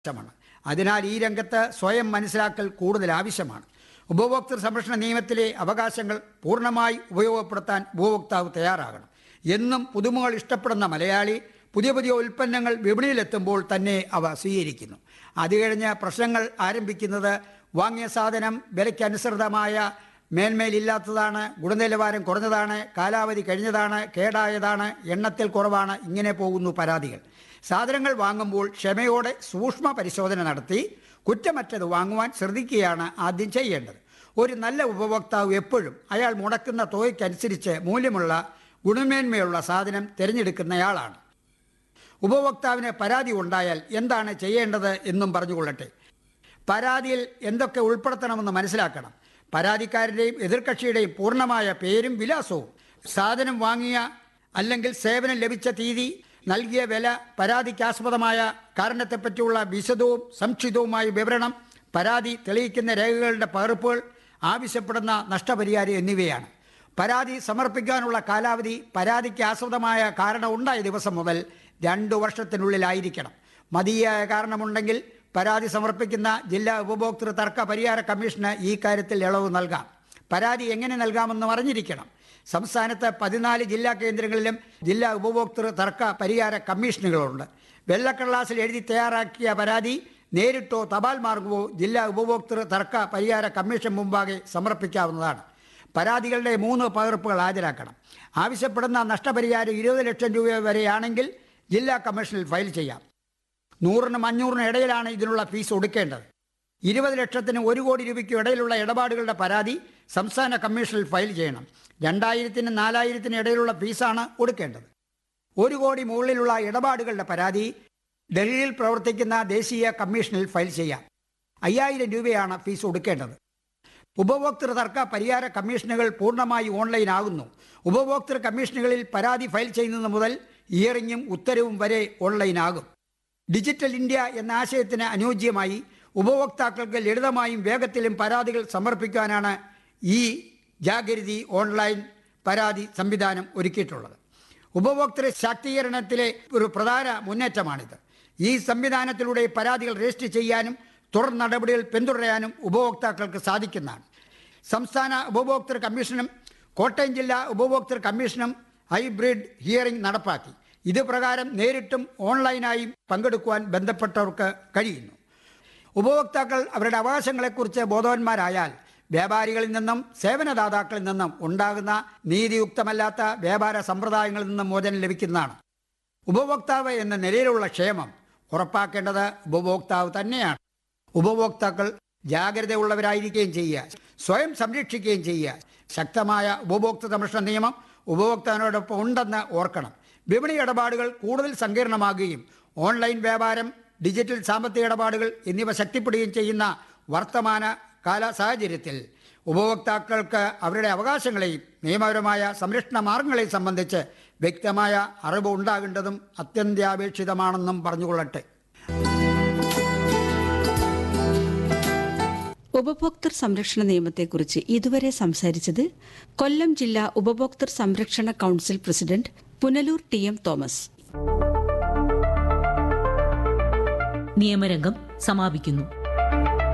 മാണ് അതിനാൽ ഈ രംഗത്ത് സ്വയം മനസ്സിലാക്കൽ കൂടുതൽ ആവശ്യമാണ് ഉപഭോക്തൃ സംരക്ഷണ നിയമത്തിലെ അവകാശങ്ങൾ പൂർണ്ണമായി ഉപയോഗപ്പെടുത്താൻ ഉപഭോക്താവ് തയ്യാറാകണം എന്നും പുതുമകൾ ഇഷ്ടപ്പെടുന്ന മലയാളി പുതിയ പുതിയ ഉൽപ്പന്നങ്ങൾ വിപണിയിലെത്തുമ്പോൾ തന്നെ അവ സ്വീകരിക്കുന്നു അത് കഴിഞ്ഞ് പ്രശ്നങ്ങൾ ആരംഭിക്കുന്നത് വാങ്ങിയ സാധനം വിലയ്ക്കനുസൃതമായ മേന്മയിലില്ലാത്തതാണ് ഗുണനിലവാരം കുറഞ്ഞതാണ് കാലാവധി കഴിഞ്ഞതാണ് കേടായതാണ് എണ്ണത്തിൽ കുറവാണ് ഇങ്ങനെ പോകുന്നു പരാതികൾ സാധനങ്ങൾ വാങ്ങുമ്പോൾ ക്ഷമയോടെ സൂക്ഷ്മ പരിശോധന നടത്തി കുറ്റമറ്റത് വാങ്ങുവാൻ ശ്രദ്ധിക്കുകയാണ് ആദ്യം ചെയ്യേണ്ടത് ഒരു നല്ല ഉപഭോക്താവ് എപ്പോഴും അയാൾ മുടക്കുന്ന തുകയ്ക്കനുസരിച്ച് മൂല്യമുള്ള ഗുണമേന്മയുള്ള സാധനം തിരഞ്ഞെടുക്കുന്നയാളാണ് ഉപഭോക്താവിന് പരാതി ഉണ്ടായാൽ എന്താണ് ചെയ്യേണ്ടത് എന്നും പറഞ്ഞുകൊള്ളട്ടെ പരാതിയിൽ എന്തൊക്കെ ഉൾപ്പെടുത്തണമെന്ന് മനസ്സിലാക്കണം പരാതിക്കാരൻ്റെയും എതിർകക്ഷിയുടെയും പൂർണ്ണമായ പേരും വിലാസവും സാധനം വാങ്ങിയ അല്ലെങ്കിൽ സേവനം ലഭിച്ച തീയതി നൽകിയ വില പരാതിക്കാസ്പദമായ കാരണത്തെപ്പറ്റിയുള്ള വിശദവും സംക്ഷിപ്തവുമായ വിവരണം പരാതി തെളിയിക്കുന്ന രേഖകളുടെ പകർപ്പുകൾ ആവശ്യപ്പെടുന്ന നഷ്ടപരിഹാരം എന്നിവയാണ് പരാതി സമർപ്പിക്കാനുള്ള കാലാവധി പരാതിക്ക് ആസ്പദമായ കാരണം ഉണ്ടായ ദിവസം മുതൽ രണ്ടു വർഷത്തിനുള്ളിലായിരിക്കണം മതിയായ കാരണമുണ്ടെങ്കിൽ പരാതി സമർപ്പിക്കുന്ന ജില്ലാ ഉപഭോക്തൃ തർക്ക പരിഹാര കമ്മീഷന് ഈ കാര്യത്തിൽ ഇളവ് നൽകാം പരാതി എങ്ങനെ നൽകാമെന്ന് അറിഞ്ഞിരിക്കണം സംസ്ഥാനത്ത് പതിനാല് ജില്ലാ കേന്ദ്രങ്ങളിലും ജില്ലാ ഉപഭോക്തൃ തർക്ക പരിഹാര കമ്മീഷനുകളുണ്ട് വെള്ളക്കടലാസിൽ എഴുതി തയ്യാറാക്കിയ പരാതി നേരിട്ടോ തപാൽ മാർഗമോ ജില്ലാ ഉപഭോക്തൃ തർക്ക പരിഹാര കമ്മീഷൻ മുമ്പാകെ സമർപ്പിക്കാവുന്നതാണ് പരാതികളുടെ മൂന്ന് പകർപ്പുകൾ ഹാജരാക്കണം ആവശ്യപ്പെടുന്ന നഷ്ടപരിഹാരം ഇരുപത് ലക്ഷം രൂപ വരെയാണെങ്കിൽ ജില്ലാ കമ്മീഷനിൽ ഫയൽ ചെയ്യാം നൂറിനും അഞ്ഞൂറിനും ഇടയിലാണ് ഇതിനുള്ള ഫീസ് ഒടുക്കേണ്ടത് ഇരുപത് ലക്ഷത്തിന് ഒരു കോടി രൂപയ്ക്കും ഇടയിലുള്ള ഇടപാടുകളുടെ പരാതി സംസ്ഥാന കമ്മീഷനിൽ ഫയൽ ചെയ്യണം രണ്ടായിരത്തിനും നാലായിരത്തിനും ഇടയിലുള്ള ഫീസാണ് ഒടുക്കേണ്ടത് ഒരു കോടി മുകളിലുള്ള ഇടപാടുകളുടെ പരാതി ഡൽഹിയിൽ പ്രവർത്തിക്കുന്ന ദേശീയ കമ്മീഷനിൽ ഫയൽ ചെയ്യാം അയ്യായിരം രൂപയാണ് ഫീസ് ഒടുക്കേണ്ടത് ഉപഭോക്തൃ തർക്ക പരിഹാര കമ്മീഷനുകൾ പൂർണ്ണമായി ഓൺലൈൻ ആകുന്നു ഉപഭോക്തൃ കമ്മീഷനുകളിൽ പരാതി ഫയൽ ചെയ്യുന്നത് മുതൽ ഇയറിങ്ങും ഉത്തരവും വരെ ഓൺലൈൻ ആകും ഡിജിറ്റൽ ഇന്ത്യ എന്ന ആശയത്തിന് അനുയോജ്യമായി ഉപഭോക്താക്കൾക്ക് ലളിതമായും വേഗത്തിലും പരാതികൾ സമർപ്പിക്കാനാണ് ഈ ജാഗരിതി ഓൺലൈൻ പരാതി സംവിധാനം ഒരുക്കിയിട്ടുള്ളത് ഉപഭോക്തൃ ശാക്തീകരണത്തിലെ ഒരു പ്രധാന മുന്നേറ്റമാണിത് ഈ സംവിധാനത്തിലൂടെ പരാതികൾ രജിസ്റ്റർ ചെയ്യാനും തുടർ നടപടികൾ പിന്തുടരാനും ഉപഭോക്താക്കൾക്ക് സാധിക്കുന്നതാണ് സംസ്ഥാന ഉപഭോക്തൃ കമ്മീഷനും കോട്ടയം ജില്ലാ ഉപഭോക്തൃ കമ്മീഷനും ഹൈബ്രിഡ് ഹിയറിംഗ് നടപ്പാക്കി ഇത് പ്രകാരം നേരിട്ടും ഓൺലൈനായും പങ്കെടുക്കുവാൻ ബന്ധപ്പെട്ടവർക്ക് കഴിയുന്നു ഉപഭോക്താക്കൾ അവരുടെ അവകാശങ്ങളെക്കുറിച്ച് ബോധവാന്മാരായാൽ വ്യാപാരികളിൽ നിന്നും സേവനദാതാക്കളിൽ നിന്നും ഉണ്ടാകുന്ന നീതിയുക്തമല്ലാത്ത വ്യാപാര സമ്പ്രദായങ്ങളിൽ നിന്നും മോചനം ലഭിക്കുന്നതാണ് ഉപഭോക്താവ് എന്ന നിലയിലുള്ള ക്ഷേമം ഉറപ്പാക്കേണ്ടത് ഉപഭോക്താവ് തന്നെയാണ് ഉപഭോക്താക്കൾ ജാഗ്രതയുള്ളവരായിരിക്കുകയും ചെയ്യുക സ്വയം സംരക്ഷിക്കുകയും ചെയ്യുക ശക്തമായ ഉപഭോക്തൃ സംരക്ഷണ നിയമം ഉപഭോക്താവിനോടൊപ്പം ഉണ്ടെന്ന് ഓർക്കണം വിപണി ഇടപാടുകൾ കൂടുതൽ സങ്കീർണമാകുകയും ഓൺലൈൻ വ്യാപാരം ഡിജിറ്റൽ സാമ്പത്തിക ഇടപാടുകൾ എന്നിവ ശക്തിപ്പെടുകയും ചെയ്യുന്ന വർത്തമാന കാല സാഹചര്യത്തിൽ ഉപഭോക്താക്കൾക്ക് അവരുടെ അവകാശങ്ങളെയും നിയമപരമായ സംരക്ഷണ മാർഗങ്ങളെയും സംബന്ധിച്ച് വ്യക്തമായ അറിവ് ഉണ്ടാകേണ്ടതും അത്യന്താപേക്ഷിതമാണെന്നും പറഞ്ഞുകൊള്ളട്ടെ ഉപഭോക്തൃ സംരക്ഷണ നിയമത്തെക്കുറിച്ച് ഇതുവരെ സംസാരിച്ചത് കൊല്ലം ജില്ലാ ഉപഭോക്തൃ സംരക്ഷണ council president Punalur T M Thomas നിയമരംഗം സമാപിക്കുന്നു